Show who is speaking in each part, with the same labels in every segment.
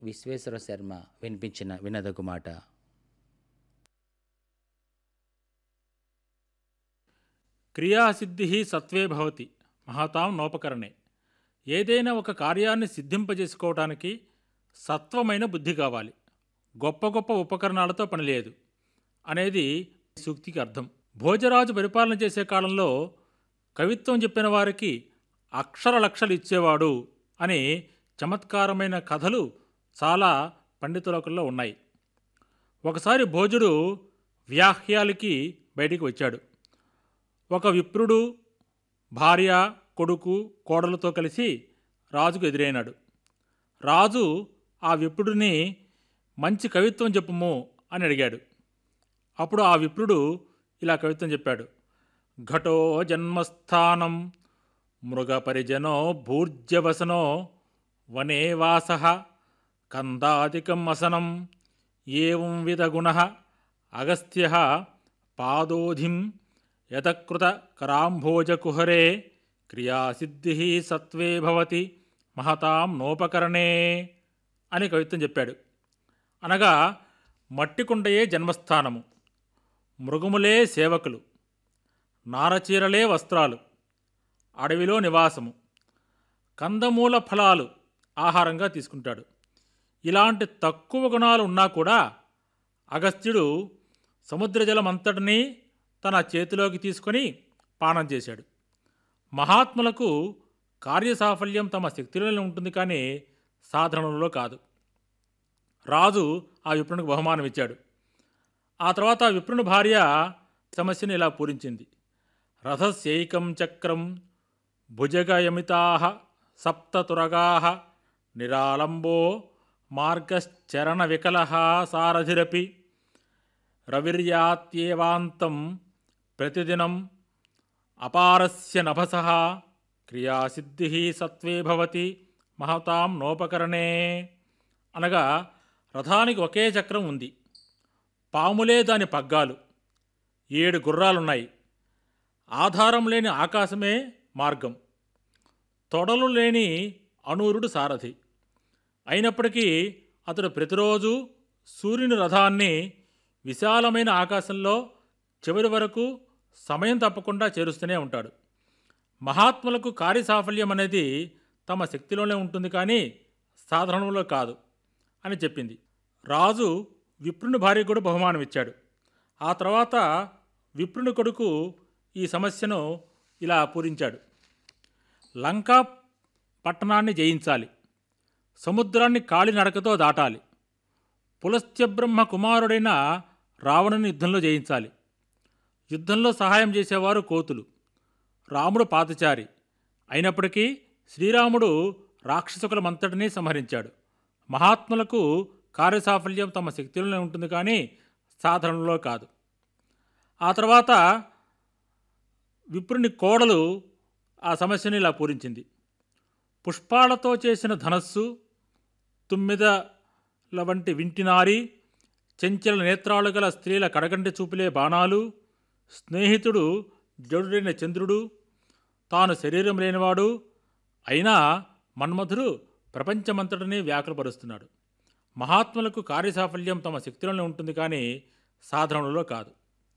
Speaker 1: విశ్వేశ్వర శర్మ వినిపించిన వినదగు మాట
Speaker 2: క్రియాసిద్ధి సత్వే భవతి మహతాం నోపకరణే ఏదైనా ఒక కార్యాన్ని సిద్ధింపజేసుకోవటానికి సత్వమైన బుద్ధి కావాలి గొప్ప గొప్ప ఉపకరణాలతో పని లేదు అనేది సూక్తికి అర్థం భోజరాజు పరిపాలన చేసే కాలంలో కవిత్వం చెప్పిన వారికి అక్షర లక్షలు ఇచ్చేవాడు అని చమత్కారమైన కథలు చాలా పండితులకుల్లో ఉన్నాయి ఒకసారి భోజుడు వ్యాహ్యాలకి బయటికి వచ్చాడు ఒక విప్రుడు భార్య కొడుకు కోడలతో కలిసి రాజుకు ఎదురైనాడు రాజు ఆ విప్రుడిని మంచి కవిత్వం చెప్పుము అని అడిగాడు అప్పుడు ఆ విప్రుడు ఇలా కవిత్వం చెప్పాడు ఘటో జన్మస్థానం మృగపరిజనో భూర్జవసనో వనే వాస కందాదికం అసనం ఏం విధగుణ అగస్త్య పాదోధిం యతకృత కరాంభోజకుహరే క్రియాసిద్ధి సత్వే భవతి మహతాం నోపకరణే అని కవిత్వం చెప్పాడు అనగా మట్టికుండయే జన్మస్థానము మృగములే సేవకులు నారచీరలే వస్త్రాలు అడవిలో నివాసము కందమూల ఫలాలు ఆహారంగా తీసుకుంటాడు ఇలాంటి తక్కువ గుణాలు ఉన్నా కూడా అగస్త్యుడు సముద్ర జలం అంతటినీ తన చేతిలోకి తీసుకొని పానం చేశాడు మహాత్ములకు కార్యసాఫల్యం తమ శక్తిలోనే ఉంటుంది కానీ సాధనలో కాదు రాజు ఆ విప్రునికి బహుమానం ఇచ్చాడు ఆ తర్వాత ఆ విప్రుని భార్య సమస్యను ఇలా పూరించింది రథస్యైకం చక్రం భుజగయమితా సప్తతురగా నిరాలంబో మార్గశ్చరణ వికల సారథిరపి రవిర్యాత్యేవాంతం ప్రతిదినం అపారస్య నభస క్రియాసిద్ధి సత్వే భవతి మహతాం నోపకరణే అనగా రథానికి ఒకే చక్రం ఉంది పాములే దాని పగ్గాలు ఏడు గుర్రాలున్నాయి ఆధారం లేని ఆకాశమే మార్గం తొడలు లేని అనూరుడు సారథి అయినప్పటికీ అతడు ప్రతిరోజు సూర్యుని రథాన్ని విశాలమైన ఆకాశంలో చివరి వరకు సమయం తప్పకుండా చేరుస్తూనే ఉంటాడు మహాత్ములకు కార్యసాఫల్యం అనేది తమ శక్తిలోనే ఉంటుంది కానీ సాధనంలో కాదు అని చెప్పింది రాజు విప్రుని భార్య కూడా బహుమానం ఇచ్చాడు ఆ తర్వాత విప్రుని కొడుకు ఈ సమస్యను ఇలా పూరించాడు లంకా పట్టణాన్ని జయించాలి సముద్రాన్ని కాలినడకతో దాటాలి పులస్త్యబ్రహ్మ కుమారుడైన రావణుని యుద్ధంలో జయించాలి యుద్ధంలో సహాయం చేసేవారు కోతులు రాముడు పాతచారి అయినప్పటికీ శ్రీరాముడు రాక్షసుకులమంతటినీ సంహరించాడు మహాత్ములకు కార్యసాఫల్యం తమ శక్తిలోనే ఉంటుంది కానీ సాధనలో కాదు ఆ తర్వాత విప్రుని కోడలు ఆ సమస్యని ఇలా పూరించింది పుష్పాలతో చేసిన ధనస్సు తుమ్మిదల వంటి వింటినారి చెంచల నేత్రాలు గల స్త్రీల కడగంటి చూపులే బాణాలు స్నేహితుడు జడుడైన చంద్రుడు తాను శరీరం లేనివాడు అయినా మన్మధుడు ప్రపంచమంతటినీ వ్యాకులపరుస్తున్నాడు మహాత్ములకు కార్యసాఫల్యం తమ శక్తిలోనే ఉంటుంది కానీ సాధనలో కాదు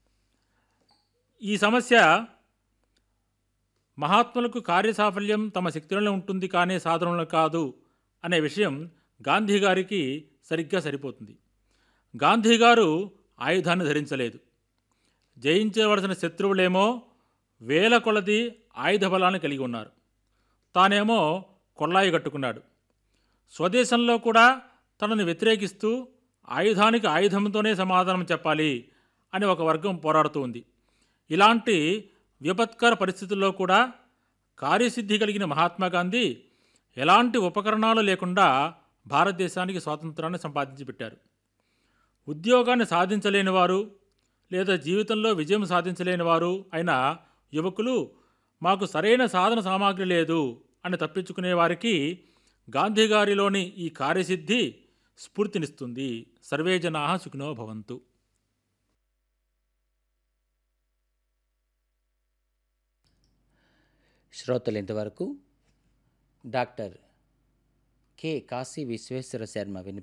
Speaker 2: ఈ సమస్య మహాత్ములకు కార్యసాఫల్యం తమ శక్తిలోనే ఉంటుంది కానీ సాధనలో కాదు అనే విషయం గాంధీ గారికి సరిగ్గా సరిపోతుంది గాంధీ గారు ఆయుధాన్ని ధరించలేదు జయించవలసిన శత్రువులేమో వేల కొలది ఆయుధ బలాన్ని కలిగి ఉన్నారు తానేమో కొల్లాయి కట్టుకున్నాడు స్వదేశంలో కూడా తనని వ్యతిరేకిస్తూ ఆయుధానికి ఆయుధంతోనే సమాధానం చెప్పాలి అని ఒక వర్గం పోరాడుతూ ఉంది ఇలాంటి విపత్కర పరిస్థితుల్లో కూడా కార్యసిద్ధి కలిగిన మహాత్మా గాంధీ ఎలాంటి ఉపకరణాలు లేకుండా భారతదేశానికి స్వాతంత్రాన్ని సంపాదించి పెట్టారు ఉద్యోగాన్ని సాధించలేని వారు లేదా జీవితంలో విజయం సాధించలేని వారు అయిన యువకులు మాకు సరైన సాధన సామాగ్రి లేదు అని తప్పించుకునే వారికి గాంధీ గారిలోని ఈ కార్యసిద్ధి స్ఫూర్తినిస్తుంది సర్వే జనా సుఖినో భవంతు
Speaker 1: శ్రోతలు ఇంతవరకు డాక్టర్ కె కాశీ విశ్వేశ్వర శర్మ వినిపించారు